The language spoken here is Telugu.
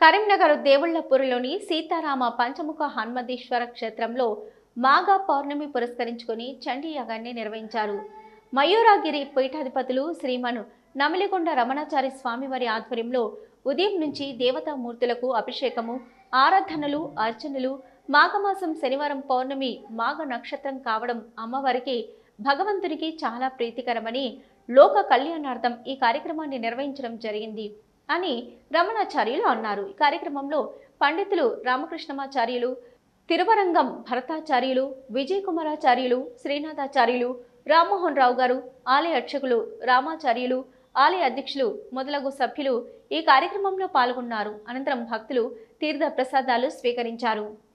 కరీంనగర్ దేవుళ్లపూర్లోని సీతారామ పంచముఖ హనుమతీశ్వర క్షేత్రంలో మాఘ పౌర్ణమి పురస్కరించుకొని చండీ యాగాన్ని నిర్వహించారు మయూరాగిరి పీఠాధిపతులు శ్రీమను నమిలికొండ రమణాచారి స్వామివారి ఆధ్వర్యంలో ఉదయం నుంచి దేవతామూర్తులకు అభిషేకము ఆరాధనలు అర్చనలు మాఘమాసం శనివారం పౌర్ణమి మాఘ నక్షత్రం కావడం అమ్మవారికి భగవంతునికి చాలా ప్రీతికరమని లోక కళ్యాణార్థం ఈ కార్యక్రమాన్ని నిర్వహించడం జరిగింది అని రమణాచార్యులు అన్నారు ఈ కార్యక్రమంలో పండితులు రామకృష్ణమాచార్యులు తిరువరంగం భరతాచార్యులు విజయ్ కుమారాచార్యులు శ్రీనాథాచార్యులు రామ్మోహన్ రావు గారు ఆలయ అర్చకులు రామాచార్యులు ఆలయ అధ్యక్షులు మొదలగు సభ్యులు ఈ కార్యక్రమంలో పాల్గొన్నారు అనంతరం భక్తులు తీర్థ ప్రసాదాలు స్వీకరించారు